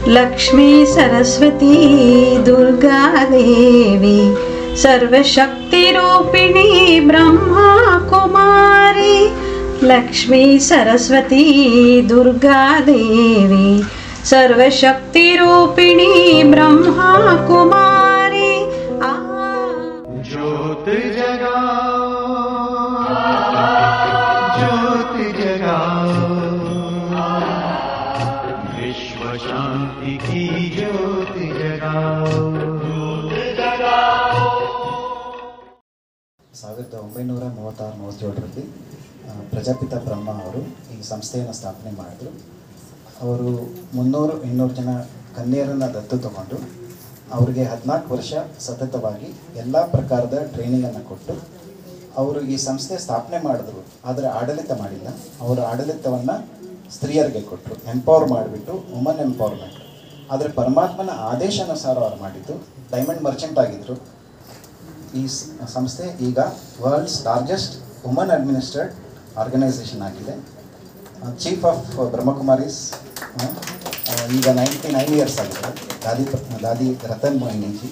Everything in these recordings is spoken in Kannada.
लक्ष्मी सरस्वती दुर्गादेवी सर्वशक्तिरूपिणी ब्रह्मा कुमारी लक्ष्मी सरस्वती दुर्गादेवी सर्वशक्तिरूपिणी ब्रह्मा कुमारी आ ज्योत जगाओ ज्योत जगाओ विश्व शांति की ज्योत जगाओ ಸಾವಿರದ ಒಂಬೈನೂರ ಮೂವತ್ತಾರು ಮೂವತ್ತೇಳರಲ್ಲಿ ಆ, ಪ್ರಜಾಪಿತ ಬ್ರಹ್ಮ ಅವರು ಈ ಸಂಸ್ಥೆಯನ್ನು ಸ್ಥಾಪನೆ ಮಾಡಿದ್ರು ಅವರು ಮುನ್ನೂರು ಇನ್ನೂರು ಜನ ಕನ್ಯರನ್ನು ದತ್ತು ತಗೊಂಡು ಅವರಿಗೆ ಹದಿನಾಲ್ಕು ವರ್ಷ ಸತತವಾಗಿ ಎಲ್ಲ ಪ್ರಕಾರದ ಟ್ರೈನಿಂಗನ್ನು ಕೊಟ್ಟು ಅವರು ಈ ಸಂಸ್ಥೆ ಸ್ಥಾಪನೆ ಮಾಡಿದ್ರು ಆದರೆ ಆಡಳಿತ ಮಾಡಿಲ್ಲ ಅವರ ಆಡಳಿತವನ್ನು ಸ್ತ್ರೀಯರಿಗೆ ಕೊಟ್ಟರು ಎಂಪವರ್ ಮಾಡಿಬಿಟ್ಟು ವುಮನ್ ಎಂಪವರ್ಮೆಂಟ್ ಆದರೆ ಪರಮಾತ್ಮನ ಆದೇಶಾನುಸಾರ ಅವ್ರು ಮಾಡಿದ್ದು ಡೈಮಂಡ್ ಮರ್ಚೆಂಟ್ ಆಗಿದ್ದರು ಈ ಸ್- ಸಂಸ್ಥೆ ಈಗ world's largest woman administered organisation ಆಗಿದೆ ಚೀಫ್ ಆಫ್ ಬ್ರಹ್ಮಕುಮಾರೀಸ್ ಆ, ಆ, ಈಗ ನೈಂಟಿ ನೈನ್ ಇಯರ್ಸ್ ಆಗಿದೆ ದಾದಿ ಪ- ದಾದಿ ರತನ್ ಮೋಹಿನಿಜಿ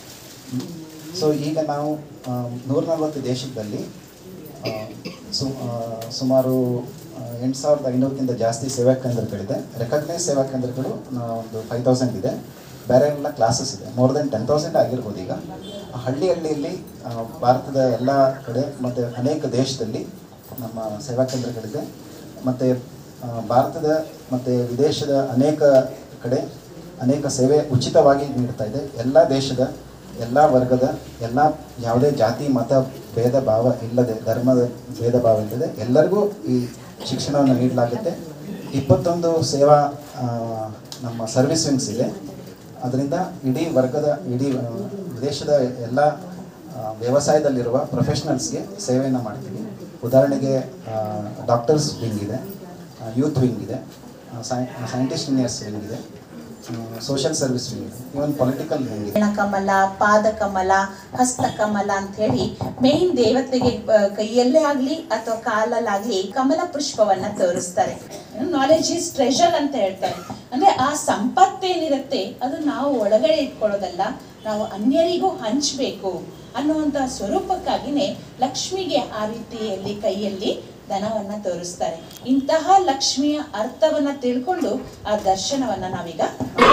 ಸೊ ಈಗ ನಾವು ನೂರ ನಲವತ್ತು ದೇಶದಲ್ಲಿ ಆ, ಸು ಆ, ಸುಮಾರು ಎಂಟು ಸಾವಿರದ ಐನೂರಕ್ಕಿಂತ ಜಾಸ್ತಿ ಸೇವಾ ಕೇಂದ್ರಗಳಿದೆ ರೆಕಗ್ನೈಸ್ ಸೇವಾ ಕೇಂದ್ರಗಳು ಆ, ಒಂದು ಫೈವ್ ತೌಸಂಡ್ ಇದೆ ಬೇರೆ ಎಲ್ಲ ಕ್ಲಾಸಸ್ ಇದೆ ಮೋರ್ ದೆನ್ ಟೆನ್ ತೌಸಂಡ್ ಆಗಿರ್ಬೋದು ಈಗ ಆ ಹಳ್ಳಿ ಹಳ್ಳಿಯಲ್ಲಿ ಆ, ಭಾರತದ ಎಲ್ಲ ಕಡೆ ಮತ್ತು ಅನೇಕ ದೇಶದಲ್ಲಿ ನಮ್ಮ ಸೇವಾ ಕೇಂದ್ರಗಳಿದೆ ಮತ್ತು ಭಾರತದ ಮತ್ತು ವಿದೇಶದ ಅನೇಕ ಕಡೆ ಅನೇಕ ಸೇವೆ ಉಚಿತವಾಗಿ ನೀಡ್ತಾ ಇದೆ ಎಲ್ಲ ದೇಶದ ಎಲ್ಲ ವರ್ಗದ ಎಲ್ಲ ಯಾವುದೇ ಜಾತಿ ಮತ ಭೇದ ಭಾವ ಇಲ್ಲದೆ ಧರ್ಮದ ಭೇದ ಭಾವ ಇಲ್ಲದೆ ಎಲ್ಲರಿಗೂ ಈ ಶಿಕ್ಷಣವನ್ನು ನೀಡಲಾಗುತ್ತೆ ಇಪ್ಪತ್ತೊಂದು ಸೇವಾ ಆ, ನಮ್ಮ ಸರ್ವಿಸ್ ವಿಂಗ್ಸ್ ಇದೆ ಅದರಿಂದ ಇಡೀ ವರ್ಗದ ಇಡೀ ಆ, ದೇಶದ ಎಲ್ಲ ಆ, ವ್ಯವಸಾಯದಲ್ಲಿರುವ ಪ್ರೊಫೆಷ್ನಲ್ಸ್ಗೆ ಸೇವೆಯನ್ನು ಮಾಡ್ತೀವಿ ಉದಾಹರಣೆಗೆ ಡಾಕ್ಟರ್ಸ್ ವಿಂಗ್ ಇದೆ ಯೂತ್ ವಿಂಗ್ ಇದೆ ಸೈಂಟಿಸ್ಟ್ ಇಂಜಿನಿಯರ್ಸ್ ವಿಂಗ್ ಇದೆ ಸೋಷಿಯಲ್ ಸರ್ವಿಸ್ ವಿಂಗ್ ಇದೆ ಇವನ್ ಪೊಲಿಟಿಕಲ್ ವಿಂಗ್ ಇದೆ ಕಮಲ ಪಾದಕಮಲ ಹಸ್ತಕಮಲ ಅಂತ ಹೇಳಿ ಮೇನ್ ದೇವತೆಗೆ ಆ, ಕೈಯಲ್ಲೇ ಆಗ್ಲಿ ಅಥವಾ ಕಾಲಲ್ಲಾಗ್ಲಿ ಕಮಲ ಪುಷ್ಪವನ್ನ ತೋರಿಸ್ತಾರೆ ನಾಲೆಜ್ ಈಸ್ ಟ್ರೆಷರ್ ಅಂತ ಹೇಳ್ತಾರೆ ಅಂದ್ರೆ ಆ ಸಂಪತ್ತೇನಿರುತ್ತೆ ಅದು ನಾವು ಒಳಗಡೆ ಇಟ್ಕೊಳ್ಳೋದಲ್ಲ ನಾವು ಅನ್ಯರಿಗೂ ಹಂಚಬೇಕು ಅನ್ನುವಂಥ ಸ್ವರೂಪಕ್ಕಾಗಿನೇ ಲಕ್ಷ್ಮಿಗೆ ಆ ರೀತಿಯಲ್ಲಿ ಕೈಯಲ್ಲಿ ಧನವನ್ನ ತೋರಿಸ್ತಾರೆ ಇಂತಹ ಲಕ್ಷ್ಮಿಯ ಅರ್ಥವನ್ನ ತಿಳ್ಕೊಂಡು ಆ ದರ್ಶನವನ್ನ ನಾವೀಗ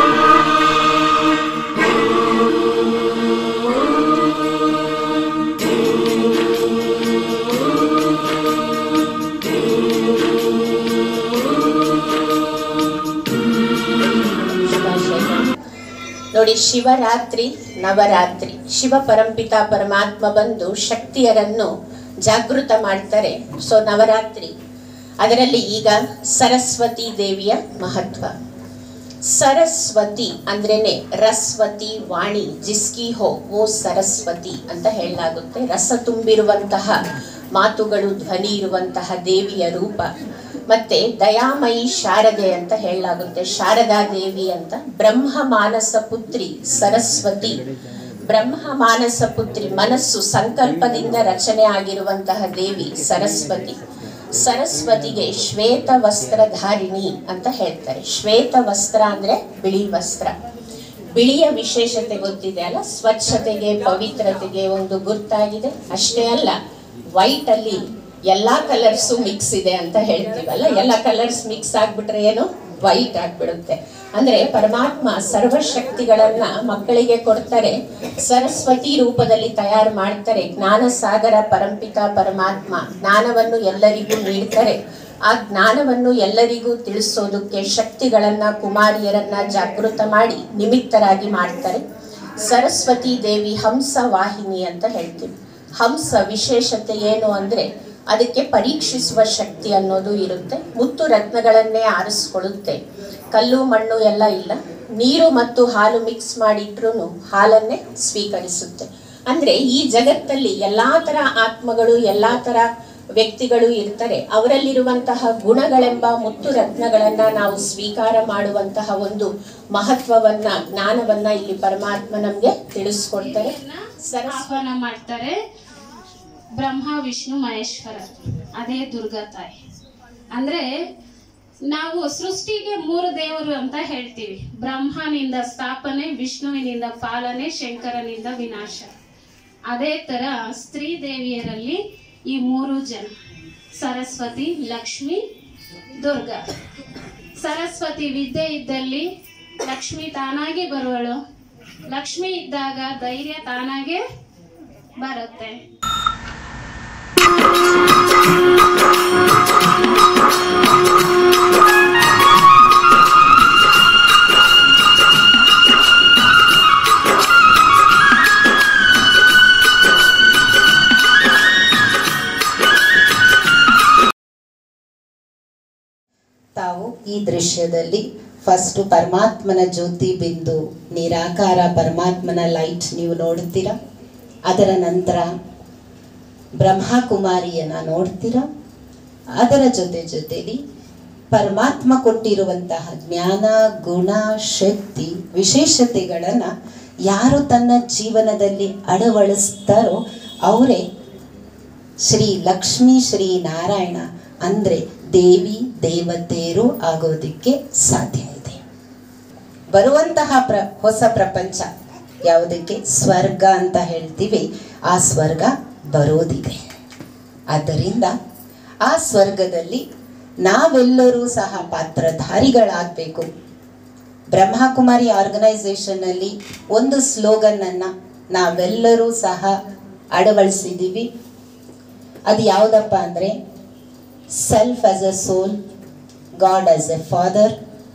ನೋಡಿ ಶಿವರಾತ್ರಿ ನವರಾತ್ರಿ ಶಿವ ಪರಂಪಿತ ಪರಮಾತ್ಮ ಬಂದು ಶಕ್ತಿಯರನ್ನು ಜಾಗೃತ ಮಾಡ್ತಾರೆ ಸೊ ನವರಾತ್ರಿ ಅದರಲ್ಲಿ ಈಗ ಸರಸ್ವತಿ ದೇವಿಯ ಮಹತ್ವ ಸರಸ್ವತಿ ಅಂದ್ರೇನೆ ರಸ್ವತಿ ವಾಣಿ ಜಿಸ್ಕಿ ಹೋ ಓ ಸರಸ್ವತಿ ಅಂತ ಹೇಳಲಾಗುತ್ತೆ ರಸ ತುಂಬಿರುವಂತಹ ಮಾತುಗಳು ಧ್ವನಿ ಇರುವಂತಹ ದೇವಿಯ ರೂಪ ಮತ್ತೆ ದಯಾಮಯಿ ಶಾರದೆ ಅಂತ ಹೇಳಲಾಗುತ್ತೆ ಶಾರದಾ ದೇವಿ ಅಂತ ಬ್ರಹ್ಮ ಮಾನಸ ಪುತ್ರಿ ಸರಸ್ವತಿ ಬ್ರಹ್ಮ ಮಾನಸ ಪುತ್ರಿ ಮನಸ್ಸು ಸಂಕಲ್ಪದಿಂದ ರಚನೆ ಆಗಿರುವಂತಹ ದೇವಿ ಸರಸ್ವತಿ ಸರಸ್ವತಿಗೆ ಶ್ವೇತ ವಸ್ತ್ರಧಾರಿಣಿ ಅಂತ ಹೇಳ್ತಾರೆ ಶ್ವೇತ ವಸ್ತ್ರ ಅಂದ್ರೆ ಬಿಳಿ ವಸ್ತ್ರ ಬಿಳಿಯ ವಿಶೇಷತೆ ಗೊತ್ತಿದೆ ಅಲ್ಲ ಸ್ವಚ್ಛತೆಗೆ ಪವಿತ್ರತೆಗೆ ಒಂದು ಗುರ್ತಾಗಿದೆ ಅಷ್ಟೇ ಅಲ್ಲ ವೈಟ್ ಅಲ್ಲಿ ಎಲ್ಲಾ ಕಲರ್ಸು ಮಿಕ್ಸ್ ಇದೆ ಅಂತ ಹೇಳ್ತೀವಲ್ಲ ಎಲ್ಲ ಕಲರ್ಸ್ ಮಿಕ್ಸ್ ಆಗ್ಬಿಟ್ರೆ ಏನು ವೈಟ್ ಆಗ್ಬಿಡುತ್ತೆ ಅಂದ್ರೆ ಪರಮಾತ್ಮ ಸರ್ವಶಕ್ತಿಗಳನ್ನ ಮಕ್ಕಳಿಗೆ ಕೊಡ್ತಾರೆ ಸರಸ್ವತಿ ರೂಪದಲ್ಲಿ ತಯಾರು ಮಾಡ್ತಾರೆ ಜ್ಞಾನ ಸಾಗರ ಪರಂಪಿತ ಪರಮಾತ್ಮ ಜ್ಞಾನವನ್ನು ಎಲ್ಲರಿಗೂ ನೀಡ್ತಾರೆ ಆ ಜ್ಞಾನವನ್ನು ಎಲ್ಲರಿಗೂ ತಿಳಿಸೋದಕ್ಕೆ ಶಕ್ತಿಗಳನ್ನ ಕುಮಾರಿಯರನ್ನ ಜಾಗೃತ ಮಾಡಿ ನಿಮಿತ್ತರಾಗಿ ಮಾಡ್ತಾರೆ ಸರಸ್ವತಿ ದೇವಿ ಹಂಸ ವಾಹಿನಿ ಅಂತ ಹೇಳ್ತೀವಿ ಹಂಸ ವಿಶೇಷತೆ ಏನು ಅಂದ್ರೆ ಅದಕ್ಕೆ ಪರೀಕ್ಷಿಸುವ ಶಕ್ತಿ ಅನ್ನೋದು ಇರುತ್ತೆ ಮುತ್ತು ರತ್ನಗಳನ್ನೇ ಆರಿಸ್ಕೊಳ್ಳುತ್ತೆ ಕಲ್ಲು ಮಣ್ಣು ಎಲ್ಲ ಇಲ್ಲ ನೀರು ಮತ್ತು ಹಾಲು ಮಿಕ್ಸ್ ಮಾಡಿಟ್ರು ಹಾಲನ್ನೇ ಸ್ವೀಕರಿಸುತ್ತೆ ಅಂದ್ರೆ ಈ ಜಗತ್ತಲ್ಲಿ ಎಲ್ಲಾ ತರ ಆತ್ಮಗಳು ಎಲ್ಲಾ ತರ ವ್ಯಕ್ತಿಗಳು ಇರ್ತಾರೆ ಅವರಲ್ಲಿರುವಂತಹ ಗುಣಗಳೆಂಬ ಮುತ್ತು ರತ್ನಗಳನ್ನ ನಾವು ಸ್ವೀಕಾರ ಮಾಡುವಂತಹ ಒಂದು ಮಹತ್ವವನ್ನ ಜ್ಞಾನವನ್ನ ಇಲ್ಲಿ ಪರಮಾತ್ಮ ನಮ್ಗೆ ತಿಳಿಸ್ಕೊಡ್ತಾರೆ ಸರಸ್ವ ಆಹ್ವಾನ ಮಾಡ್ತಾರೆ ಬ್ರಹ್ಮ ವಿಷ್ಣು ಮಹೇಶ್ವರ ಅದೇ ದುರ್ಗಾ ತಾಯಿ ಅಂದ್ರೆ ನಾವು ಸೃಷ್ಟಿಗೆ ಮೂರು ದೇವರು ಅಂತ ಹೇಳ್ತೀವಿ ಬ್ರಹ್ಮನಿಂದ ಸ್ಥಾಪನೆ ವಿಷ್ಣುವಿನಿಂದ ಪಾಲನೆ ಶಂಕರನಿಂದ ವಿನಾಶ ಅದೇ ತರ ಸ್ತ್ರೀ ದೇವಿಯರಲ್ಲಿ ಈ ಮೂರು ಜನ ಸರಸ್ವತಿ ಲಕ್ಷ್ಮಿ ದುರ್ಗಾ ಸರಸ್ವತಿ ವಿದ್ಯೆ ಇದ್ದಲ್ಲಿ ಲಕ್ಷ್ಮಿ ತಾನಾಗಿ ಬರುವಳು ಲಕ್ಷ್ಮಿ ಇದ್ದಾಗ ಧೈರ್ಯ ತಾನಾಗೆ ಬರುತ್ತೆ ತಾವು ಈ ದೃಶ್ಯದಲ್ಲಿ ಫಸ್ಟ್ ಪರಮಾತ್ಮನ ಜ್ಯೋತಿ ಬಿಂದು ನಿರಾಕಾರ ಪರಮಾತ್ಮನ ಲೈಟ್ ನೀವು ನೋಡ್ತೀರಾ ಅದರ ನಂತರ ಬ್ರಹ್ಮಕುಮಾರಿಯನ್ನ ನೋಡ್ತೀರಾ ಅದರ ಜೊತೆ ಜೊತೆಲಿ ಪರಮಾತ್ಮ ಕೊಟ್ಟಿರುವಂತಹ ಜ್ಞಾನ ಗುಣ ಶಕ್ತಿ ವಿಶೇಷತೆಗಳನ್ನು ಯಾರು ತನ್ನ ಜೀವನದಲ್ಲಿ ಅಳವಡಿಸ್ತಾರೋ ಅವರೇ ಶ್ರೀ ಲಕ್ಷ್ಮೀ ಶ್ರೀ ನಾರಾಯಣ ಅಂದ್ರೆ ದೇವಿ ದೇವತೆಯರು ಆಗೋದಿಕ್ಕೆ ಸಾಧ್ಯ ಇದೆ ಬರುವಂತಹ ಪ್ರ ಹೊಸ ಪ್ರಪಂಚ ಯಾವುದಕ್ಕೆ ಸ್ವರ್ಗ ಅಂತ ಹೇಳ್ತೀವಿ ಆ ಸ್ವರ್ಗ ಬರೋದಿದೆ ಆದ್ದರಿಂದ ಆ ಸ್ವರ್ಗದಲ್ಲಿ ನಾವೆಲ್ಲರೂ ಸಹ ಪಾತ್ರಧಾರಿಗಳಾಗಬೇಕು ಬ್ರಹ್ಮಕುಮಾರಿ ಆರ್ಗನೈಸೇಷನ್ನಲ್ಲಿ ಒಂದು ಸ್ಲೋಗನ್ನನ್ನು ನಾವೆಲ್ಲರೂ ಸಹ ಅಳವಡಿಸಿದ್ದೀವಿ ಅದು ಯಾವುದಪ್ಪ ಅಂದರೆ self as a soul God as a father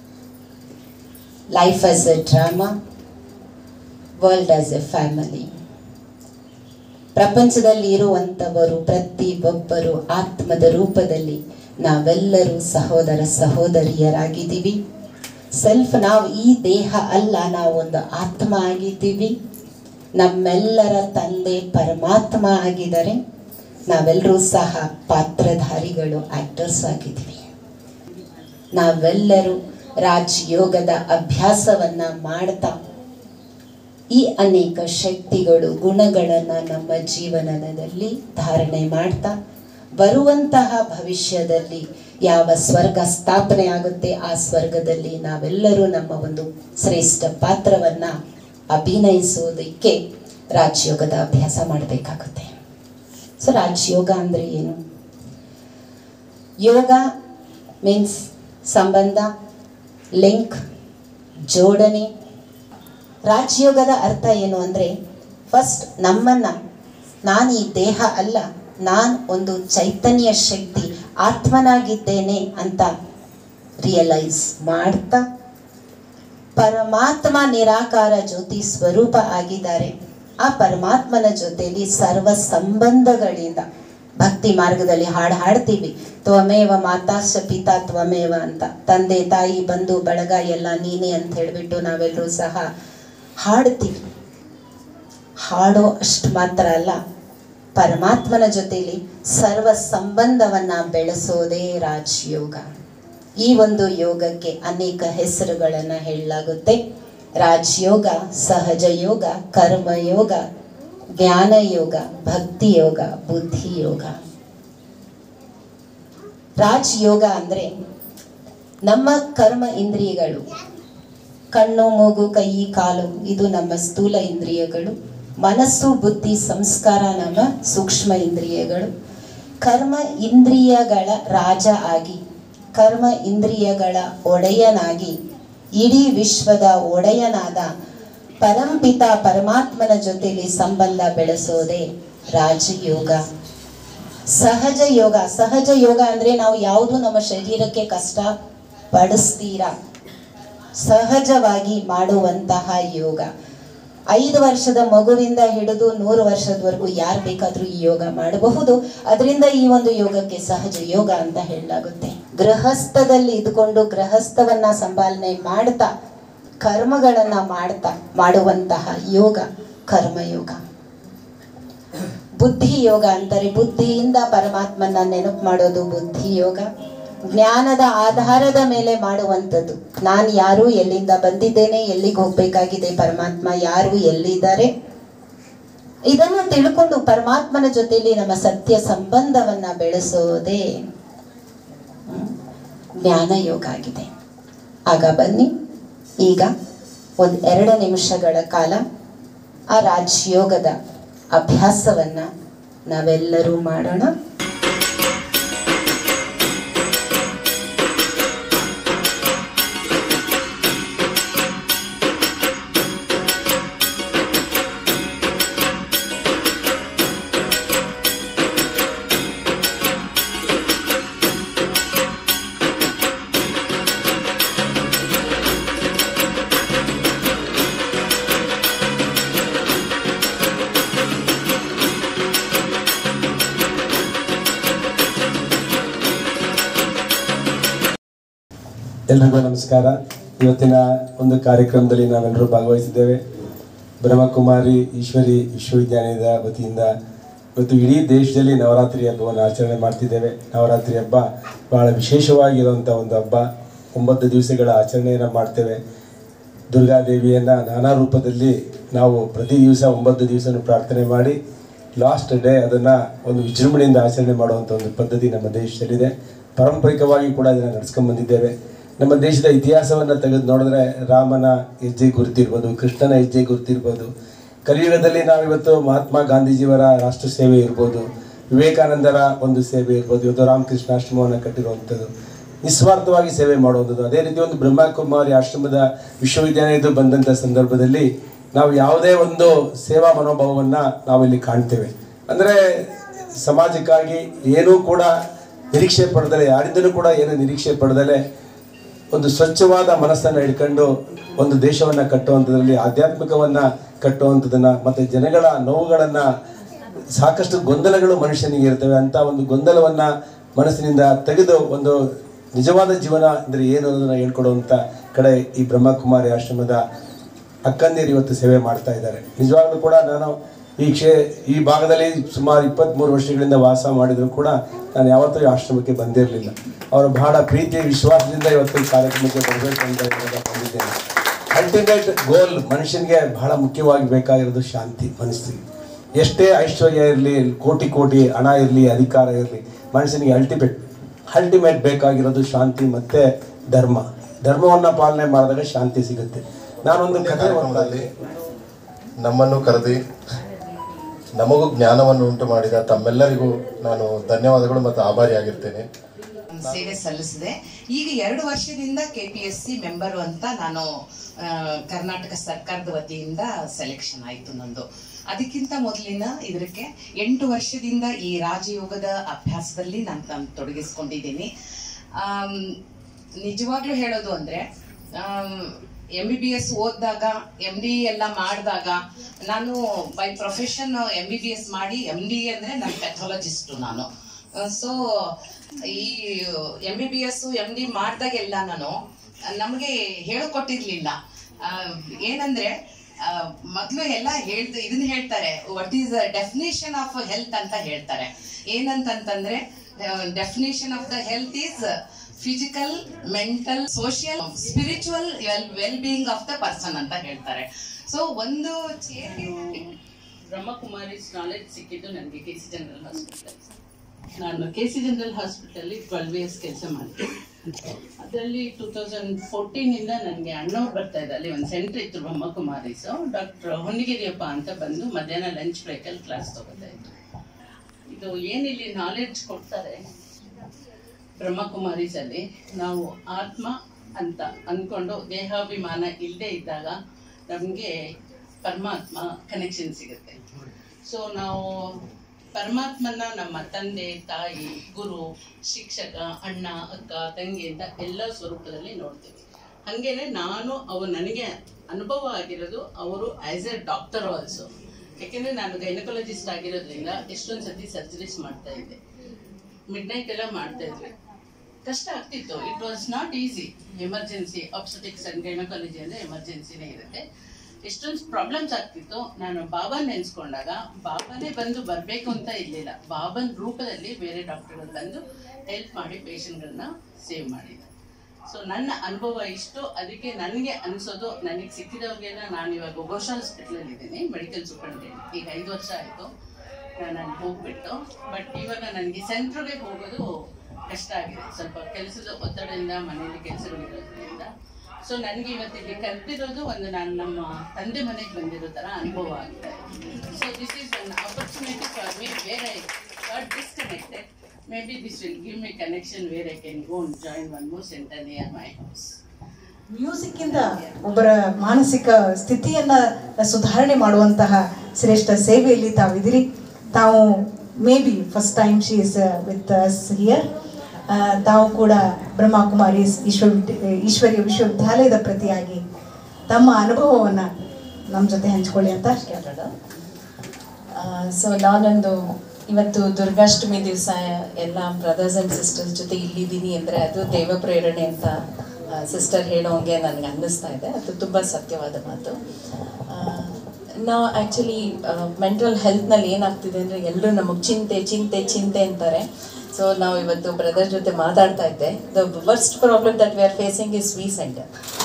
life as a drama world as a family ಪ್ರಪಂಚದಲ್ಲಿ ಇರುವಂಥವರು ಪ್ರತಿಯೊಬ್ಬರು ಆತ್ಮದ ರೂಪದಲ್ಲಿ ನಾವೆಲ್ಲರೂ ಸಹೋದರ ಸಹೋದರಿಯರಾಗಿದ್ದೀವಿ ಸೆಲ್ಫ್ ನಾವು ಈ ದೇಹ ಅಲ್ಲ ನಾವು ಒಂದು ಆತ್ಮ ಆಗಿದ್ದೀವಿ ನಮ್ಮೆಲ್ಲರ ತಂದೆ ಪರಮಾತ್ಮ ಆಗಿದ್ದಾರೆ ನಾವೆಲ್ಲರೂ ಸಹ ಪಾತ್ರಧಾರಿಗಳು ಆಕ್ಟರ್ಸ್ ಆಗಿದ್ದೀವಿ ನಾವೆಲ್ಲರೂ ರಾಜಯೋಗದ ಅಭ್ಯಾಸವನ್ನ ಮಾಡ್ತಾ ಈ ಅನೇಕ ಶಕ್ತಿಗಳು ಗುಣಗಳನ್ನು ನಮ್ಮ ಜೀವನದಲ್ಲಿ ಧಾರಣೆ ಮಾಡ್ತಾ ಬರುವಂತಹ ಭವಿಷ್ಯದಲ್ಲಿ ಯಾವ ಸ್ವರ್ಗ ಸ್ಥಾಪನೆ ಆಗುತ್ತೆ ಆ ಸ್ವರ್ಗದಲ್ಲಿ ನಾವೆಲ್ಲರೂ ನಮ್ಮ ಒಂದು ಶ್ರೇಷ್ಠ ಪಾತ್ರವನ್ನ ಅಭಿನಯಿಸೋದಕ್ಕೆ ರಾಜಯೋಗದ ಅಭ್ಯಾಸ ಮಾಡಬೇಕಾಗುತ್ತೆ ಸೊ ರಾಜಯೋಗ ಅಂದರೆ ಏನು ಯೋಗ ಮೀನ್ಸ್ ಸಂಬಂಧ ಲಿಂಕ್ ಜೋಡಣೆ ರಾಜಯೋಗದ ಅರ್ಥ ಏನು ಅಂದರೆ ಫಸ್ಟ್ ನಮ್ಮನ್ನು ನಾನು ಈ ದೇಹ ಅಲ್ಲ ನಾನು ಒಂದು ಚೈತನ್ಯ ಶಕ್ತಿ ಆತ್ಮನಾಗಿದ್ದೇನೆ ಅಂತ ರಿಯಲೈಸ್ ಮಾಡ್ತಾ ಪರಮಾತ್ಮ ನಿರಾಕಾರ ಜ್ಯೋತಿ ಸ್ವರೂಪ ಆಗಿದ್ದಾರೆ ಆ ಪರಮಾತ್ಮನ ಜೊತೆಯಲ್ಲಿ ಸರ್ವ ಸಂಬಂಧಗಳಿಂದ ಭಕ್ತಿ ಮಾರ್ಗದಲ್ಲಿ ಹಾಡು ಹಾಡ್ತೀವಿ ತ್ವಮೇವ ಮಾತಾಶ ಪಿತಾ ತ್ವಮೇವ ಅಂತ ತಂದೆ ತಾಯಿ ಬಂಧು ಬಳಗ ಎಲ್ಲ ನೀನೇ ಅಂತ ಹೇಳಿಬಿಟ್ಟು ನಾವೆಲ್ಲರೂ ಸಹ ಹಾಡ್ತೀವಿ ಹಾಡೋ ಅಷ್ಟು ಮಾತ್ರ ಅಲ್ಲ ಪರಮಾತ್ಮನ ಜೊತೆಯಲ್ಲಿ ಸರ್ವ ಸಂಬಂಧವನ್ನ ಬೆಳೆಸೋದೇ ರಾಜಯೋಗ ಈ ಒಂದು ಯೋಗಕ್ಕೆ ಅನೇಕ ಹೆಸರುಗಳನ್ನು ಹೇಳಲಾಗುತ್ತೆ ರಾಜಯೋಗ ಸಹಜ ಯೋಗ ಕರ್ಮಯೋಗ ಜ್ಞಾನ ಯೋಗ ಭಕ್ತಿ ಯೋಗ ಬುದ್ಧಿ ಯೋಗ ರಾಜಯೋಗ ಅಂದರೆ ನಮ್ಮ ಕರ್ಮ ಇಂದ್ರಿಯಗಳು ಕಣ್ಣು ಮೂಗು ಕೈ ಕಾಲು ಇದು ನಮ್ಮ ಸ್ಥೂಲ ಇಂದ್ರಿಯಗಳು ಮನಸ್ಸು ಬುದ್ಧಿ ಸಂಸ್ಕಾರ ನಮ್ಮ ಸೂಕ್ಷ್ಮ ಇಂದ್ರಿಯಗಳು ಕರ್ಮ ಇಂದ್ರಿಯಗಳ ರಾಜ ಆಗಿ ಕರ್ಮ ಇಂದ್ರಿಯಗಳ ಒಡೆಯನಾಗಿ ಇಡೀ ವಿಶ್ವದ ಒಡೆಯನಾದ ಪರಂಪಿತ ಪರಮಾತ್ಮನ ಜೊತೆಲಿ ಸಂಬಂಧ ಬೆಳೆಸೋದೇ ರಾಜಯೋಗ ಸಹಜ ಯೋಗ ಸಹಜ ಯೋಗ ಅಂದ್ರೆ ನಾವು ಯಾವುದು ನಮ್ಮ ಶರೀರಕ್ಕೆ ಕಷ್ಟ ಪಡಿಸ್ತೀರಾ ಸಹಜವಾಗಿ ಮಾಡುವಂತಹ ಯೋಗ ಐದು ವರ್ಷದ ಮಗುವಿಂದ ಹಿಡಿದು ನೂರು ವರ್ಷದವರೆಗೂ ಯಾರು ಬೇಕಾದರೂ ಈ ಯೋಗ ಮಾಡಬಹುದು ಅದರಿಂದ ಈ ಒಂದು ಯೋಗಕ್ಕೆ ಸಹಜ ಯೋಗ ಅಂತ ಹೇಳಲಾಗುತ್ತೆ ಗೃಹಸ್ಥದಲ್ಲಿ ಇದ್ಕೊಂಡು ಗೃಹಸ್ಥವನ್ನ ಸಂಪಾಲನೆ ಮಾಡ್ತಾ ಕರ್ಮಗಳನ್ನ ಮಾಡ್ತಾ ಮಾಡುವಂತಹ ಯೋಗ ಕರ್ಮಯೋಗ ಬುದ್ಧಿ ಯೋಗ ಅಂತಾರೆ ಬುದ್ಧಿಯಿಂದ ಪರಮಾತ್ಮನ ನೆನಪು ಮಾಡೋದು ಬುದ್ಧಿ ಯೋಗ ಜ್ಞಾನದ ಆಧಾರದ ಮೇಲೆ ಮಾಡುವಂಥದ್ದು ನಾನು ಯಾರು ಎಲ್ಲಿಂದ ಬಂದಿದ್ದೇನೆ ಎಲ್ಲಿಗೆ ಹೋಗ್ಬೇಕಾಗಿದೆ ಪರಮಾತ್ಮ ಯಾರು ಎಲ್ಲಿದ್ದಾರೆ ಇದನ್ನು ತಿಳ್ಕೊಂಡು ಪರಮಾತ್ಮನ ಜೊತೆಲಿ ನಮ್ಮ ಸತ್ಯ ಸಂಬಂಧವನ್ನ ಬೆಳೆಸೋದೇ ಹ್ಮ್, ಜ್ಞಾನ ಯೋಗ ಆಗಿದೆ ಆಗ ಬನ್ನಿ ಈಗ ಒಂದು ಎರಡು ನಿಮಿಷಗಳ ಕಾಲ ಆ ರಾಜಯೋಗದ ಅಭ್ಯಾಸವನ್ನ ನಾವೆಲ್ಲರೂ ಮಾಡೋಣ ಎಲ್ರಿಗೂ ನಮಸ್ಕಾರ ಇವತ್ತಿನ ಒಂದು ಕಾರ್ಯಕ್ರಮದಲ್ಲಿ ನಾವೆಲ್ಲರೂ ಭಾಗವಹಿಸಿದ್ದೇವೆ ಬ್ರಹ್ಮಕುಮಾರಿ ಈಶ್ವರಿ ವಿಶ್ವವಿದ್ಯಾಲಯದ ವತಿಯಿಂದ ಇವತ್ತು ಇಡೀ ದೇಶದಲ್ಲಿ ನವರಾತ್ರಿ ಹಬ್ಬವನ್ನು ಆಚರಣೆ ಮಾಡ್ತಿದ್ದೇವೆ ನವರಾತ್ರಿ ಹಬ್ಬ ಬಹಳ ವಿಶೇಷವಾಗಿರುವಂಥ ಒಂದು ಹಬ್ಬ ಒಂಬತ್ತು ದಿವಸಗಳ ಆಚರಣೆಯನ್ನು ಮಾಡ್ತೇವೆ ದುರ್ಗಾದೇವಿಯನ್ನು ನಾನಾ ರೂಪದಲ್ಲಿ ನಾವು ಪ್ರತಿ ದಿವಸ ಒಂಬತ್ತು ದಿವಸನೂ ಪ್ರಾರ್ಥನೆ ಮಾಡಿ ಲಾಸ್ಟ್ ಡೇ ಅದನ್ನು ಒಂದು ವಿಜೃಂಭಣೆಯಿಂದ ಆಚರಣೆ ಮಾಡುವಂಥ ಒಂದು ಪದ್ಧತಿ ನಮ್ಮ ದೇಶದಲ್ಲಿದೆ ಪಾರಂಪರಿಕವಾಗಿ ಕೂಡ ಇದನ್ನು ನಡ್ಸ್ಕೊಂಡ್ ಬಂದಿದ್ದೇವೆ ನಮ್ಮ ದೇಶದ ಇತಿಹಾಸವನ್ನು ತೆಗೆದು ನೋಡಿದ್ರೆ ರಾಮನ ಹೆಜ್ಜೆ ಗುರುತಿರ್ಬೋದು ಕೃಷ್ಣನ ಹೆಜ್ಜೆ ಗುರುತಿರ್ಬೋದು ಕಲಿಯುಗದಲ್ಲಿ ನಾವಿವತ್ತು ಮಹಾತ್ಮ ಗಾಂಧೀಜಿಯವರ ರಾಷ್ಟ್ರ ಸೇವೆ ಇರ್ಬೋದು ವಿವೇಕಾನಂದರ ಒಂದು ಸೇವೆ ಇರ್ಬೋದು ಇವತ್ತು ರಾಮಕೃಷ್ಣ ಆಶ್ರಮವನ್ನು ಕಟ್ಟಿರುವಂಥದ್ದು ನಿಸ್ವಾರ್ಥವಾಗಿ ಸೇವೆ ಮಾಡುವಂಥದ್ದು ಅದೇ ರೀತಿ ಒಂದು ಬ್ರಹ್ಮಕುಮಾರಿ ಆಶ್ರಮದ ವಿಶ್ವವಿದ್ಯಾಲಯದ ಬಂದಂಥ ಸಂದರ್ಭದಲ್ಲಿ ನಾವು ಯಾವುದೇ ಒಂದು ಸೇವಾ ಮನೋಭಾವವನ್ನು ನಾವಿಲ್ಲಿ ಕಾಣ್ತೇವೆ ಅಂದರೆ ಸಮಾಜಕ್ಕಾಗಿ ಏನೂ ಕೂಡ ನಿರೀಕ್ಷೆ ಪಡೆದಲೆ ಯಾರಿಂದಲೂ ಕೂಡ ಏನು ನಿರೀಕ್ಷೆ ಪಡೆದಲೆ ಒಂದು ಸ್ವಚ್ಛವಾದ ಮನಸ್ಸನ್ನು ಹಿಡ್ಕೊಂಡು ಒಂದು ದೇಶವನ್ನು ಕಟ್ಟುವಂಥದ್ರಲ್ಲಿ ಆಧ್ಯಾತ್ಮಿಕವನ್ನು ಕಟ್ಟುವಂಥದ್ದನ್ನು ಮತ್ತು ಜನಗಳ ನೋವುಗಳನ್ನು ಸಾಕಷ್ಟು ಗೊಂದಲಗಳು ಮನುಷ್ಯನಿಗೆ ಇರ್ತವೆ ಅಂತ ಒಂದು ಗೊಂದಲವನ್ನು ಮನಸ್ಸಿನಿಂದ ತೆಗೆದು ಒಂದು ನಿಜವಾದ ಜೀವನ ಅಂದರೆ ಏನು ಅನ್ನೋದನ್ನು ಹೇಳ್ಕೊಡುವಂಥ ಕಡೆ ಈ ಬ್ರಹ್ಮಕುಮಾರಿ ಆಶ್ರಮದ ಅಕ್ಕಂದಿರು ಇವತ್ತು ಸೇವೆ ಮಾಡ್ತಾ ಇದ್ದಾರೆ ನಿಜವಾಗ್ಲೂ ಕೂಡ ನಾನು ಈ ಕ್ಷೇ ಈ ಭಾಗದಲ್ಲಿ ಸುಮಾರು ಇಪ್ಪತ್ತ್ಮೂರು ವರ್ಷಗಳಿಂದ ವಾಸ ಮಾಡಿದರೂ ಕೂಡ ನಾನು ಯಾವತ್ತೂ ಈ ಆಶ್ರಮಕ್ಕೆ ಬಂದಿರಲಿಲ್ಲ ಅವರ ಬಹಳ ಪ್ರೀತಿ ವಿಶ್ವಾಸದಿಂದ ಇವತ್ತು ಈ ಕಾರ್ಯಕ್ರಮಕ್ಕೆ ಬರಬೇಕು ಅಂತ ಇವಾಗ ಬಂದಿದ್ದೇನೆ ಅಲ್ಟಿಮೇಟ್ ಗೋಲ್ ಮನುಷ್ಯನಿಗೆ ಬಹಳ ಮುಖ್ಯವಾಗಿ ಬೇಕಾಗಿರೋದು ಶಾಂತಿ ಮನಸ್ಸಿಗೆ ಎಷ್ಟೇ ಐಶ್ವರ್ಯ ಇರಲಿ ಕೋಟಿ ಕೋಟಿ ಹಣ ಇರಲಿ ಅಧಿಕಾರ ಇರಲಿ ಮನುಷ್ಯನಿಗೆ ಅಲ್ಟಿಮೇಟ್ ಅಲ್ಟಿಮೇಟ್ ಬೇಕಾಗಿರೋದು ಶಾಂತಿ ಮತ್ತೆ ಧರ್ಮ ಧರ್ಮವನ್ನು ಪಾಲನೆ ಮಾಡಿದಾಗ ಶಾಂತಿ ಸಿಗುತ್ತೆ ನಾನೊಂದು ಕಥೆ ಕಾರ್ಯಕ್ರಮದಲ್ಲಿ ನಮ್ಮನ್ನು ಕರೆದಿ ನಮಗೂ ಜ್ಞಾನವನ್ನು ಉಂಟು ಮಾಡಿದ ತಮ್ಮೆಲ್ಲರಿಗೂ ನಾನು ಧನ್ಯವಾದಗಳು ಮತ್ತು ಆಭಾರಿಯಾಗಿರ್ತೇನೆ ಸೇವೆ ಸಲ್ಲಿಸಿದೆ ಈಗ ಎರಡು ವರ್ಷದಿಂದ K P S C member ಅಂತ ನಾನು ಆ, ಕರ್ನಾಟಕ ಸರ್ಕಾರದ ವತಿಯಿಂದ ಸೆಲೆಕ್ಷನ್ ಆಯಿತು ನಂದು ಅದಕ್ಕಿಂತ ಮೊದಲಿನ ಇದಕ್ಕೆ ಎಂಟು ವರ್ಷದಿಂದ ಈ ರಾಜಯೋಗದ ಅಭ್ಯಾಸದಲ್ಲಿ ನಾನು ನಾನು ತೊಡಗಿಸ್ಕೊಂಡಿದ್ದೀನಿ ಆಮ್, ನಿಜವಾಗ್ಲೂ ಹೇಳೋದು ಅಂದ್ರೆ ಎಂ ಬಿ ಬಿ ಎಸ್ ಓದಿದಾಗ ಎಂ ಡಿ ಎಲ್ಲ ಮಾಡಿದಾಗ ನಾನು by profession M B B S ಮಾಡಿ ಎಂ ಡಿ ಅಂದ್ರೆ ನಾನು ಪ್ಯಾಥಾಲಜಿಸ್ಟು ನಾನು ಸೊ ಈ M B B S M D ಮಾಡಿದಾಗೆಲ್ಲ ನಾನು ನಮಗೆ ಹೇಳಿಕೊಟ್ಟಿರ್ಲಿಲ್ಲ ಆ, ಏನಂದ್ರೆ ಆ, ಮೊದ್ಲು ಎಲ್ಲ ಹೇಳ್ತ ಇದನ್ನ ಹೇಳ್ತಾರೆ what is definition of health ಅಂತ ಹೇಳ್ತಾರೆ ಏನಂತಂತಂದ್ರೆ definition of the health is physical mental social spiritual well being of the person ಅಂತ ಹೇಳ್ತಾರೆ ಸೊ ಒಂದು ಚೇರ್ಗೆ ಬ್ರಹ್ಮಕುಮಾರಿಸ್ ನಾಲೆಜ್ ಸಿಕ್ಕಿದ್ದು ನನಗೆ ಕೆ ಸಿ ಜನರಲ್ ಹಾಸ್ಪಿಟಲ್ ನಾನು ಕೆ ಸಿ ಜನರಲ್ ಹಾಸ್ಪಿಟಲ್ಲಿ ಟ್ವೆಲ್ವ್ ಇಯರ್ಸ್ ಕೆಲಸ ಮಾಡಿದೆ ಅದರಲ್ಲಿ ಟೂ ತೌಸಂಡ್ ಫೋರ್ಟೀನಿಂದ ನನಗೆ ಅಣ್ಣವ್ರು ಬರ್ತಾ ಇದ್ದ ಅಲ್ಲಿ ಒಂದು ಸೆಂಟ್ರ್ ಇತ್ತು ಬ್ರಹ್ಮಕುಮಾರೀಸು ಡಾಕ್ಟರ್ ಹೊನ್ನಗಿರಿಯಪ್ಪ ಅಂತ ಬಂದು ಮಧ್ಯಾಹ್ನ ಲಂಚ್ ಬ್ರೇಕಲ್ಲಿ ಕ್ಲಾಸ್ ತಗೋತಾ ಇದ್ರು ಇದು ಏನಿಲ್ಲಿ ನಾಲೆಡ್ಜ್ ಕೊಡ್ತಾರೆ ಬ್ರಹ್ಮಕುಮಾರೀಸಲ್ಲಿ ನಾವು ಆತ್ಮ ಅಂತ ಅಂದ್ಕೊಂಡು ದೇಹಾಭಿಮಾನ ಇಲ್ಲದೆ ಇದ್ದಾಗ ನಮಗೆ ಪರಮಾತ್ಮ ಕನೆಕ್ಷನ್ ಸಿಗುತ್ತೆ ಸೊ ನಾವು ಪರಮಾತ್ಮನ ನಮ್ಮ ತಂದೆ ತಾಯಿ ಗುರು ಶಿಕ್ಷಕ ಅಣ್ಣ ಅಕ್ಕ ತಂಗಿ ಅಂತ ಎಲ್ಲ ಸ್ವರೂಪದಲ್ಲಿ ನೋಡ್ತೀವಿ ಹಾಗೇನೆ ನಾನು ಅವು ನನಗೆ ಅನುಭವ ಆಗಿರೋದು ಅವರು ಆಸ್ ಎ ಡಾಕ್ಟರ್ ಆಲ್ಸೋ ಯಾಕೆಂದ್ರೆ ನಾನು ಗೈನಕಾಲಜಿಸ್ಟ್ ಆಗಿರೋದ್ರಿಂದ ಎಷ್ಟೊಂದು ಸತಿ ಸರ್ಜರೀಸ್ ಮಾಡ್ತಾ ಇದ್ದೆ ಮಿಡ್ ನೈಟ್ ಎಲ್ಲ ಮಾಡ್ತಾ ಇದ್ವಿ ಕಷ್ಟ ಆಗ್ತಿತ್ತು it was not easy emergency obstetrics and gynaecology ಅಂದ್ರೆ ಎಮರ್ಜೆನ್ಸಿನೇ ಇರುತ್ತೆ ಎಷ್ಟೊಂದು ಪ್ರಾಬ್ಲಮ್ಸ್ ಆಗ್ತಿತ್ತು ನಾನು ಬಾಬಾ ನೆನ್ಸ್ಕೊಂಡಾಗ ಬಾಬಾನೇ ಬಂದು ಬರಬೇಕು ಅಂತ ಇರಲಿಲ್ಲ ಬಾಬನ್ ರೂಪದಲ್ಲಿ ಬೇರೆ ಡಾಕ್ಟರ್ಗಳು ಬಂದು ಹೆಲ್ಪ್ ಮಾಡಿ ಪೇಷಂಟ್ಗಳನ್ನ ಸೇವ್ ಮಾಡಿದ್ದಾರೆ ಸೊ ನನ್ನ ಅನುಭವ ಇಷ್ಟು ಅದಕ್ಕೆ ನನಗೆ ಅನಿಸೋದು ನನಗೆ ಸಿಕ್ಕಿದವ್ರಿಗೆಲ್ಲ ನಾನು ಇವಾಗ ಘೋಷ ಹಾಸ್ಪಿಟ್ಲಲ್ಲಿ ಇದ್ದೀನಿ ಮೆಡಿಕಲ್ ಸೂಪರಿಂಟೆಂಡೆಂಟ್ ಈಗ ಐದು ವರ್ಷ ಆಯಿತು ನಾನು ಅಲ್ಲಿ ಹೋಗ್ಬಿಟ್ಟು ಬಟ್ ಇವಾಗ ನನಗೆ ಸೆಂಟ್ರಿಗೆ ಹೋಗೋದು ಕಷ್ಟ ಆಗಿದೆ ಸ್ವಲ್ಪ ಕೆಲಸದ ಒತ್ತಡದಿಂದ ಮನೆಯಲ್ಲಿ ಕೆಲಸಗಳಿರೋದ್ರಿಂದ ಸೊ ನನಗೆ ಇವತ್ತು ಇಲ್ಲಿ ಕಲ್ತಿರೋದು ಒಂದು ನಾನು ನಮ್ಮ ತಂದೆ ಮನೆಗೆ ಬಂದಿರೋ ಥರ ಅನುಭವ ಆಗ್ತಾ ಇದೆ so this is an opportunity for me where I got disconnected maybe this will give me connection where I can go and join one more centre near my house music ಇಂದ ಒಬ್ಬರ ಮಾನಸಿಕ ಸ್ಥಿತಿಯನ್ನ ಸುಧಾರಣೆ ಮಾಡುವಂತಹ ಶ್ರೇಷ್ಠ ಸೇವೆಯಲ್ಲಿ ತಾವಿದಿರಿ ತಾವು maybe first time she is with us here ತಾವು ಕೂಡ ಬ್ರಹ್ಮಕುಮಾರಿ ಈಶ್ವರ ಈಶ್ವರ್ಯ ವಿಶ್ವವಿದ್ಯಾಲಯದ ಪ್ರತಿಯಾಗಿ ತಮ್ಮ ಅನುಭವವನ್ನ ನಮ್ಮ ಜೊತೆ ಹಂಚ್ಕೊಳ್ಳಿ ಅಂತ ಕೇಳೋಣ ಸೊ ನಾನೊಂದು ಇವತ್ತು ದುರ್ಗಾಷ್ಟಮಿ ದಿವಸ ಎಲ್ಲ ಬ್ರದರ್ಸ್ ಆ್ಯಂಡ್ ಸಿಸ್ಟರ್ಸ್ ಜೊತೆ ಇಲ್ಲಿದ್ದೀನಿ ಅಂದರೆ ಅದು ದೇವ ಪ್ರೇರಣೆ ಅಂತ ಸಿಸ್ಟರ್ ಹೇಳೋಂಗೆ ನನಗೆ ಅನ್ನಿಸ್ತಾ ಇದೆ ಅದು ತುಂಬ ಸತ್ಯವಾದ ಮಾತು ನಾವು ಆ್ಯಕ್ಚುಲಿ ಮೆಂಟಲ್ ಹೆಲ್ತ್ನಲ್ಲಿ ಏನಾಗ್ತಿದೆ ಅಂದರೆ ಎಲ್ಲರೂ ನಮಗೆ ಚಿಂತೆ ಚಿಂತೆ ಚಿಂತೆ ಅಂತಾರೆ ಸೊ ನಾವು ಇವತ್ತು ಬ್ರದರ್ ಜೊತೆ ಮಾತಾಡ್ತಾ ಇದ್ದೆ the worst problem that we are facing is ವೀಸೆಂಟ್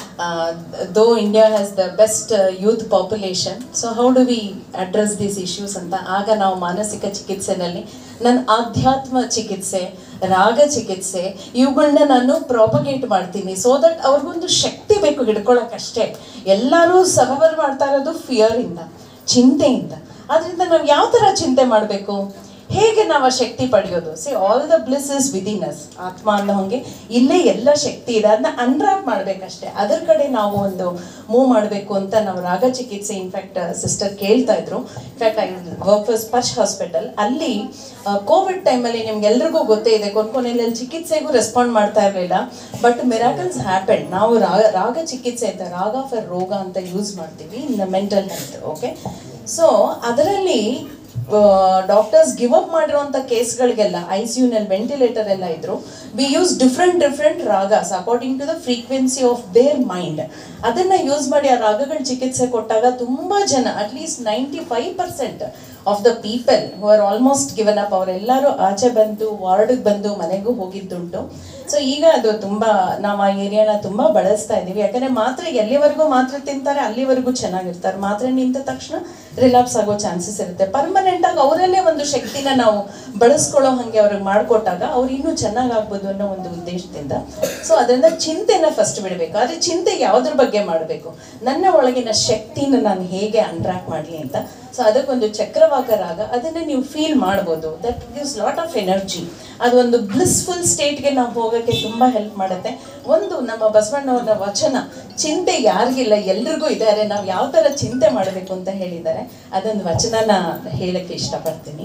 though India has the best youth population so how do we address these issues ಅಂತ ಆಗ ನಾವು ಮಾನಸಿಕ ಚಿಕಿತ್ಸೆನಲ್ಲಿ ನನ್ನ ಆಧ್ಯಾತ್ಮ ಚಿಕಿತ್ಸೆ ರಾಗ ಚಿಕಿತ್ಸೆ ಇವುಗಳನ್ನ ನಾನು ಪ್ರಾಪಗೇಟ್ ಮಾಡ್ತೀನಿ ಸೊ ದಟ್ ಅವ್ರಿಗೊಂದು ಶಕ್ತಿ ಬೇಕು ಹಿಡ್ಕೊಳಕ್ಕಷ್ಟೇ ಎಲ್ಲರೂ ಸಫರ್ ಮಾಡ್ತಾ ಇರೋದು ಫಿಯರಿಂದ ಚಿಂತೆಯಿಂದ ಅದರಿಂದ ನಾವು ಯಾವ ಥರ ಚಿಂತೆ ಮಾಡಬೇಕು ಹೇಗೆ ನಾವು ಆ ಶಕ್ತಿ ಪಡೆಯೋದು see all the bliss is within us ಆತ್ಮ ಅನ್ನೋ ಹಂಗೆ ಇಲ್ಲೇ ಎಲ್ಲ ಶಕ್ತಿ ಇದೆ ಅದನ್ನ ಅನ್ರಾಪ್ ಮಾಡ್ಬೇಕಷ್ಟೇ ಅದರ ಕಡೆ ನಾವು ಒಂದು ಮೂವ್ ಮಾಡಬೇಕು ಅಂತ ನಾವು ರಾಗ ಚಿಕಿತ್ಸೆ ಇನ್ಫ್ಯಾಕ್ಟ್ ಸಿಸ್ಟರ್ ಕೇಳ್ತಾ ಇದ್ರು in fact I work for Sparsh hospital ಅಲ್ಲಿ ಕೋವಿಡ್ ಟೈಮಲ್ಲಿ ನಿಮ್ಗೆಲ್ರಿಗೂ ಗೊತ್ತೇ ಇದೆ ಕೊನೆಯಲ್ಲಿ ಚಿಕಿತ್ಸೆಗೂ ರೆಸ್ಪಾಂಡ್ ಮಾಡ್ತಾ ಇರಲಿಲ್ಲ ಬಟ್ ಮಿರಾಕಲ್ಸ್ ಹ್ಯಾಪನ್ ನಾವು ರಾಗ ರಾಗ ಚಿಕಿತ್ಸೆ ಅಂತ ರಾಗ ಫರ್ ರೋಗ ಅಂತ ಯೂಸ್ ಮಾಡ್ತೀವಿ in mental health okay so ಅದರಲ್ಲಿ ಡಾಕ್ಟರ್ಸ್ ಗಿವ್ ಅಪ್ ಮಾಡಿರುವಂಥ ಕೇಸ್ಗಳಿಗೆಲ್ಲ ಐ ಸಿ ಯುನಲ್ಲಿ ವೆಂಟಿಲೇಟರ್ ಎಲ್ಲ ಇದ್ರು we use different different ragas according to the frequency of their mind ಅದನ್ನ ಯೂಸ್ ಮಾಡಿ ಆ ರಾಗಗಳ ಚಿಕಿತ್ಸೆ ಕೊಟ್ಟಾಗ ತುಂಬಾ ಜನ at least ninety five percent of the people who are almost given up ಅವರೆಲ್ಲರೂ ಆಚೆ ಬಂದು ವಾರ್ಡ್ಗೆ ಬಂದು ಮನೆಗೂ ಹೋಗಿದ್ದುಂಟು ಸೊ ಈಗ ಅದು ತುಂಬಾ ನಾವು ಆ ಏರಿಯಾನ ತುಂಬಾ ಬಳಸ್ತಾ ಇದೀವಿ ಯಾಕಂದ್ರೆ ಮಾತ್ರ ಎಲ್ಲಿವರೆಗೂ ಮಾತ್ರ ತಿಂತಾರೆ ಅಲ್ಲಿವರೆಗೂ ಚೆನ್ನಾಗಿರ್ತಾರೆ ಮಾತ್ರ ನಿಂತ ತಕ್ಷಣ ರಿಲ್ಯಾಪ್ಸ್ ಆಗೋ ಚಾನ್ಸಸ್ ಇರುತ್ತೆ ಪರ್ಮನೆಂಟ್ ಆಗಿ ಅವರಲ್ಲೇ ಒಂದು ಶಕ್ತಿನ ನಾವು ಬಳಸ್ಕೊಳ್ಳೋ ಹಂಗೆ ಅವ್ರಿಗೆ ಮಾಡಿಕೊಟ್ಟಾಗ ಅವ್ರು ಇನ್ನೂ ಚೆನ್ನಾಗಿ ಆಗ್ಬೋದು ಅನ್ನೋ ಒಂದು ಉದ್ದೇಶದಿಂದ ಸೊ ಅದರಿಂದ ಚಿಂತೆನ ಫಸ್ಟ್ ಬಿಡಬೇಕು ಆದ್ರೆ ಚಿಂತೆ ಯಾವ್ದ್ರ ಬಗ್ಗೆ ಮಾಡಬೇಕು ನನ್ನ ಒಳಗಿನ ಶಕ್ತಿನ ನಾನು ಹೇಗೆ ಅನ್ಟ್ರಾಕ್ ಮಾಡಲಿ ಅಂತ ಸೊ ಅದಕ್ಕೊಂದು ಚಕ್ರವಾಕ ರಾಗ ಅದನ್ನ ನೀವು ಫೀಲ್ ಮಾಡ್ಬೋದು that gives lot of energy ಅದು ಒಂದು ಬ್ಲಿಸ್ಫುಲ್ ಸ್ಟೇಟ್ಗೆ ನಾವು ಹೋಗೋಕ್ಕೆ ತುಂಬಾ ಹೆಲ್ಪ್ ಮಾಡುತ್ತೆ ಒಂದು ನಮ್ಮ ಬಸವಣ್ಣವರ ವಚನ ಚಿಂತೆ ಯಾರಿಗಿಲ್ಲ ಎಲ್ರಿಗೂ ಇದ್ದಾರೆ ನಾವು ಯಾವ ಥರ ಚಿಂತೆ ಮಾಡಬೇಕು ಅಂತ ಹೇಳಿದ್ದಾರೆ ಅದೊಂದು ವಚನನ ಹೇಳಕ್ಕೆ ಇಷ್ಟಪಡ್ತೀನಿ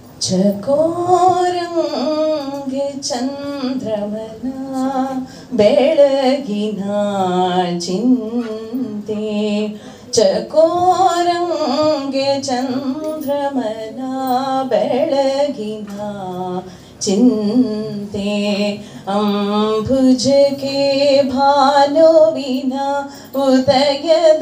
ಚಕೋರಂಗೆ ಚಂದ್ರಮನ ಬೆಳಗಿನ ಚಿಂತೆ ಚಕೋರಂಗೆ ಚಂದ್ರಮನ ಬೆಳಗಿನ ಚಿಂತೆ ಅಂಬುಜಕ್ಕೆ ಭಾನುವಿನ ಉದಯದ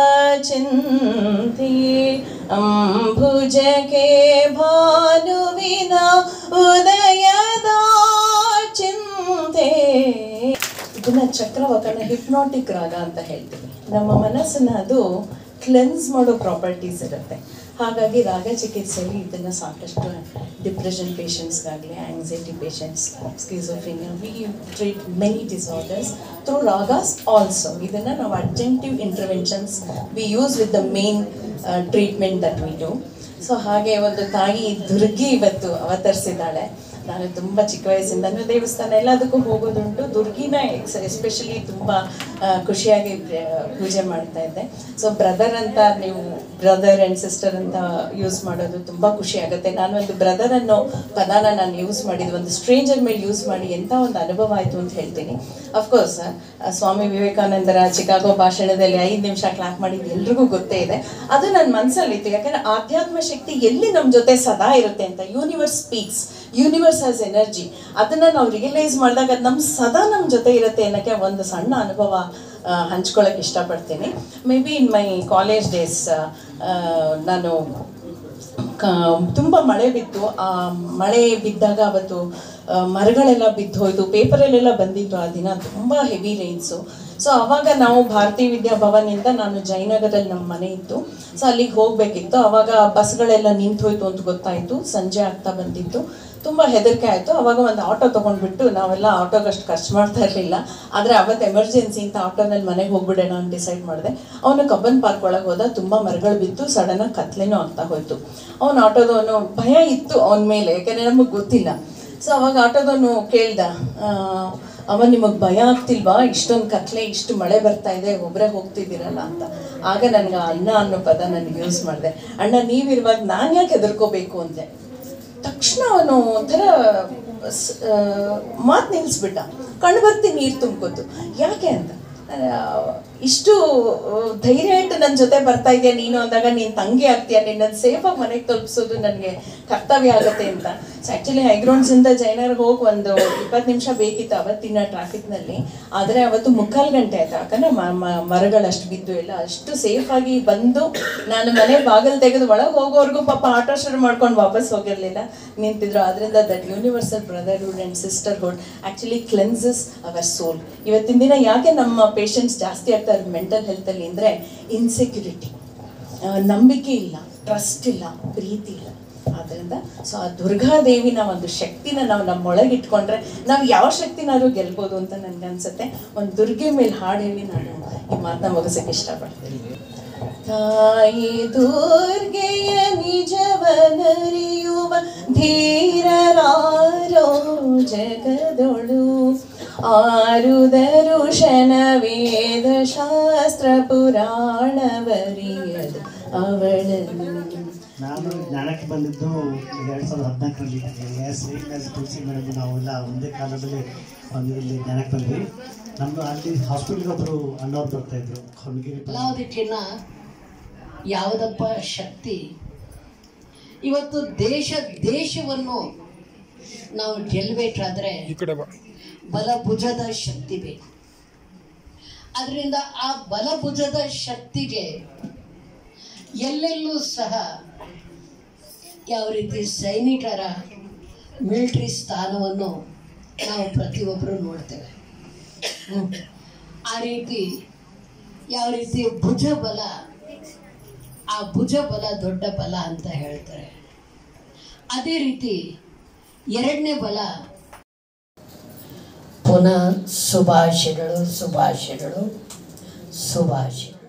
ಚಿಂತೆ ಅಂಬುಜಕ್ಕೆ ಭಾನುವಿನ ಉದಯದ ಚಿಂತೆ ಇದನ್ನ ಚಕ್ರವಾಕನ ಹಿಪ್ನಾಟಿಕ್ ರಾಗ ಅಂತ ಹೇಳ್ತೀವಿ ನಮ್ಮ ಮನಸ್ಸನ್ನ ಅದು ಕ್ಲೆನ್ಸ್ ಮಾಡೋ ಪ್ರಾಪರ್ಟೀಸ್ ಇರುತ್ತೆ ಹಾಗಾಗಿ ರಾಗ ಚಿಕಿತ್ಸೆಯಲ್ಲಿ ಇದನ್ನ ಸಾಕಷ್ಟು ಡಿಪ್ರೆಷನ್ ಪೇಷಂಟ್ಸ್ಗಾಗಲಿ anxiety patients schizophrenia we treat many disorders through ragas also ಇದನ್ನು ನಾವು adjunctive interventions we use with the main treatment that we do so ಹಾಗೆ ಒಂದು ತಾಯಿ ದುರ್ಗಿ ಇವತ್ತು ಅವತರಿಸಿದ್ದಾಳೆ ನಾನು ತುಂಬ ಚಿಕ್ಕ ವಯಸ್ಸಿಂದನೂ ದೇವಸ್ಥಾನ ಎಲ್ಲದಕ್ಕೂ ಹೋಗೋದುಂಟು ದುರ್ಗಿನ ಎಕ್ಸ್ ಎಸ್ಪೆಷಲಿ ತುಂಬ ಆ, ಖುಷಿಯಾಗಿ ಪ್ರ- ಪೂಜೆ ಮಾಡ್ತಾ ಇದ್ದೆ ಸೊ ಬ್ರದರ್ ಅಂತ ನೀವು ಬ್ರದರ್ ಆ್ಯಂಡ್ ಸಿಸ್ಟರ್ ಅಂತ ಯೂಸ್ ಮಾಡೋದು ತುಂಬ ಖುಷಿ ಆಗುತ್ತೆ ನಾನು ಒಂದು ಬ್ರದರ್ ಅನ್ನೋ ಪದಾನ ನಾನು ಯೂಸ್ ಮಾಡಿದ್ದು ಒಂದು ಸ್ಟ್ರೇಂಜರ್ ಮೇಲೆ ಯೂಸ್ ಮಾಡಿ ಎಂಥ ಒಂದು ಅನುಭವ ಆಯಿತು ಅಂತ ಹೇಳ್ತೀನಿ ಅಫ್ಕೋರ್ಸ್ ಸ್ವಾಮಿ ವಿವೇಕಾನಂದರ ಚಿಕಾಗೋ ಭಾಷಣದಲ್ಲಿ ಐದು ನಿಮಿಷ ಕ್ಲಾಪ್ ಮಾಡಿದ್ದು ಎಲ್ರಿಗೂ ಗೊತ್ತೇ ಇದೆ ಅದು ನನ್ನ ಮನಸ್ಸಲ್ಲಿತ್ತು ಯಾಕಂದ್ರೆ ಆಧ್ಯಾತ್ಮ ಶಕ್ತಿ ಎಲ್ಲಿ ನಮ್ಮ ಜೊತೆ ಸದಾ ಇರುತ್ತೆ ಅಂತ universe speaks universe has energy ಅದನ್ನ ನಾವು ರಿಯಲೈಸ್ ಮಾಡಿದಾಗ ಅದು ನಮ್ಮ ಸದಾ ನಮ್ಮ ಜೊತೆ ಇರುತ್ತೆ ಅನ್ನೋಕ್ಕೆ ಒಂದು ಸಣ್ಣ ಅನುಭವ ಆ, ಹಂಚ್ಕೊಳಕ್ಕೆ ಇಷ್ಟಪಡ್ತೀನಿ maybe in my college days ನಾನು ಕ- ತುಂಬ ಮಳೆ ಬಿತ್ತು ಆ ಮಳೆ ಬಿದ್ದಾಗ ಅವತ್ತು ಆ, ಮರಗಳೆಲ್ಲ ಬಿದ್ದು ಹೋಯ್ತು ಪೇಪರಲ್ಲೆಲ್ಲ ಬಂದಿತ್ತು ಆ ದಿನ ತುಂಬ ಹೆವಿ ರೈನ್ಸು ಸೊ ಅವಾಗ ನಾವು ಭಾರತೀಯ ವಿದ್ಯಾಭವನಿಂದ ನಾನು ಜಯನಗರಲ್ಲಿ ನಮ್ಮ ಮನೆ ಇತ್ತು ಸೊ ಅಲ್ಲಿಗೆ ಹೋಗಬೇಕಿತ್ತು ಅವಾಗ ಬಸ್ಗಳೆಲ್ಲ ನಿಂತು ಹೋಯ್ತು ಅಂತ ಗೊತ್ತಾಯಿತು ಸಂಜೆ ಆಗ್ತಾ ಬಂದಿತ್ತು ತುಂಬ ಹೆದರಿಕೆ ಆಯಿತು ಅವಾಗ ಒಂದು ಆಟೋ ತೊಗೊಂಡ್ಬಿಟ್ಟು ನಾವೆಲ್ಲ ಆಟೋಗೆ ಅಷ್ಟು ಖರ್ಚು ಮಾಡ್ತಾ ಇರಲಿಲ್ಲ ಆದರೆ ಅವತ್ತು ಎಮರ್ಜೆನ್ಸಿ ಅಂತ ಆಟೋನಲ್ಲಿ ಮನೆಗೆ ಹೋಗ್ಬಿಡೋಣ ಅಂತ ಡಿಸೈಡ್ ಮಾಡಿದೆ ಅವನು ಕಬ್ಬನ್ ಪಾರ್ಕ್ ಒಳಗೆ ಹೋದ ತುಂಬ ಮರಗಳು ಬಿತ್ತು ಸಡನ್ನಾಗಿ ಕತ್ಲೇನೂ ಆಗ್ತಾ ಹೋಯ್ತು ಅವನು ಆಟೋದವನು ಭಯ ಇತ್ತು ಅವನ ಮೇಲೆ ಯಾಕೆಂದರೆ ನಮಗೆ ಗೊತ್ತಿಲ್ಲ ಸೊ ಅವಾಗ ಆಟೋದವನು ಕೇಳ್ದ ಆ, ಅವ ನಿಮಗೆ ಭಯ ಆಗ್ತಿಲ್ವಾ ಇಷ್ಟೊಂದು ಕತ್ಲೆ ಇಷ್ಟು ಮಳೆ ಬರ್ತಾ ಇದೆ ಒಬ್ಬರೇ ಹೋಗ್ತಿದ್ದೀರಲ್ಲ ಅಂತ ಆಗ ನನಗೆ ಅಣ್ಣ ಅನ್ನೋ ಪದ ನನಗೆ ಯೂಸ್ ಮಾಡಿದೆ ಅಣ್ಣ ನೀವಿರುವಾಗ ನಾನು ಯಾಕೆ ಹೆದರ್ಕೋಬೇಕು ಅಂದೆ ತಕ್ಷಣ ಅವನು ಒಂಥರ ಮಾತು ನಿಲ್ಲಿಸ್ಬಿಟ್ಟ ಕಣ್ಣು ಬರ್ತಿ ನೀರು ತುಂಬ್ಕೋತು ಯಾಕೆ ಅಂತ ಆ, ಇಷ್ಟು ಆ, ಧೈರ್ಯ ಇಟ್ಟು ನನ್ನ ಜೊತೆ ಬರ್ತಾ ಇದೆಯಾ ನೀನು ಅಂದಾಗ ನೀನು ತಂಗಿ ಆಗ್ತೀಯ ನಿನ್ನನ್ನು ಸೇಫಾಗಿ ಮನೆಗೆ ತಲುಪಿಸೋದು ನನಗೆ ಕರ್ತವ್ಯ ಆಗುತ್ತೆ ಅಂತ ಸೊ ಆ್ಯಕ್ಚುಲಿ ಹೈಗ್ರೌಂಡ್ಸಿಂದ ಜೈನರ್ಗೆ ಹೋಗಿ ಒಂದು ಇಪ್ಪತ್ತು ನಿಮಿಷ ಬೇಕಿತ್ತು ಅವತ್ತಿನ ಟ್ರಾಫಿಕ್ನಲ್ಲಿ ಆದರೆ ಅವತ್ತು ಮುಕ್ಕಾಲು ಗಂಟೆ ಆಯ್ತು ಯಾಕಂದ್ರೆ ಮ- ಮ- ಮರಗಳಷ್ಟು ಬಿದ್ದು ಎಲ್ಲ ಅಷ್ಟು ಸೇಫಾಗಿ ಬಂದು ನಾನು ಮನೆ ಬಾಗಿಲು ತೆಗೆದು ಒಳಗೆ ಹೋಗೋವರೆಗೂ ಪಾಪ ಆಟೋ ಶುರು ಮಾಡ್ಕೊಂಡು ವಾಪಸ್ ಹೋಗಿರಲಿಲ್ಲ ನಿಂತಿದ್ರು ಅದರಿಂದ that universal brotherhood and sisterhood actually cleanses our soul ಇವತ್ತಿನ ದಿನ ಯಾಕೆ ನಮ್ಮ ಪೇಷಂಟ್ಸ್ ಜಾಸ್ತಿ ಆಗ್ತಾರೆ ಮೆಂಟಲ್ ಹೆಲ್ತಲ್ಲಿ ಅಂದರೆ ಇನ್ಸೆಕ್ಯೂರಿಟಿ ನಂಬಿಕೆ ಇಲ್ಲ ಟ್ರಸ್ಟ್ ಇಲ್ಲ ಪ್ರೀತಿ ಇಲ್ಲ ಆದ್ದರಿಂದ ಸೊ ಆ ದುರ್ಗಾದೇವಿನ ಒಂದು ಶಕ್ತಿನ ನಾವು ನಮ್ಮೊಳಗೆ ಇಟ್ಕೊಂಡ್ರೆ ನಾವು ಯಾವ ಶಕ್ತಿನಾದ್ರೂ ಗೆಲ್ಬೋದು ಅಂತ ನನ್ಗೆ ಅನ್ಸುತ್ತೆ ಒಂದು ದುರ್ಗೆ ಮೇಲೆ ಹಾಡು ಹೇಳಿ ನಾನು ಈ ಮಾತನ್ನ ಮುಗಿಸಕ್ಕೆ ಇಷ್ಟಪಡ್ತೀನಿ ತಾಯಿ ದುರ್ಗೆಯ ನಿಜವನರಿಯುವ ಧೀರರಾರೋ ಜಗದೊಳು ಆರುದರುಷನ ವೇದ ಶಾಸ್ತ್ರ ಪುರಾಣವರಿಯದು ಅವಳನ್ನು ನಾನು ಜ್ಞಾನಕ್ಕೆ ಬಂದಿದ್ದು ಎರಡು ಸಾವಿರದ ಹದಿನಾಲ್ಕರಲ್ಲಿ ಎಸ್ ಶ್ರೀನಿವಾಸ ತುಳಸಿ ಮೇಡಮ್ ನಾವೆಲ್ಲ ಒಂದೇ ಕಾಲದಲ್ಲಿ ಒಂದು ಇಲ್ಲಿ ಜ್ಞಾನಕ್ಕೆ ಬಂದ್ವಿ ನಮ್ಮ ಅಲ್ಲಿ ಹಾಸ್ಪಿಟ್ಲಿಗೆ ಒಬ್ಬರು ಅಣ್ಣವ್ರು ಬರ್ತಾ ಇದ್ರು ಹೊನ್ನಗಿರಿ ಎಲ್ಲದಕ್ಕಿನ್ನ ಯಾವುದಪ್ಪ ಶಕ್ತಿ ಇವತ್ತು ದೇಶ ದೇಶವನ್ನು ನಾವು ಗೆಲ್ಲಬೇಕಾದ್ರೆ ಬಲಭುಜದ ಶಕ್ತಿ ಬೇಕು ಅದರಿಂದ ಆ ಬಲಭುಜದ ಶಕ್ತಿಗೆ ಎಲ್ಲೆಲ್ಲೂ ಸಹ ಯಾವ ರೀತಿ ಸೈನಿಕರ ಮಿಲಿಟರಿ ಸ್ಥಾನವನ್ನು ನಾವು ಪ್ರತಿಯೊಬ್ಬರು ನೋಡ್ತೇವೆ ಹ್ಮ್. ಆ ರೀತಿ ಯಾವ ರೀತಿ ಭುಜ ಬಲ ಆ ಭುಜ ಬಲ ದೊಡ್ಡ ಬಲ ಅಂತ ಹೇಳ್ತಾರೆ ಅದೇ ರೀತಿ ಎರಡನೇ ಬಲ ಪುನಃ ಶುಭಾಶಯಗಳು ಶುಭಾಶಯಗಳು ಶುಭಾಶಯ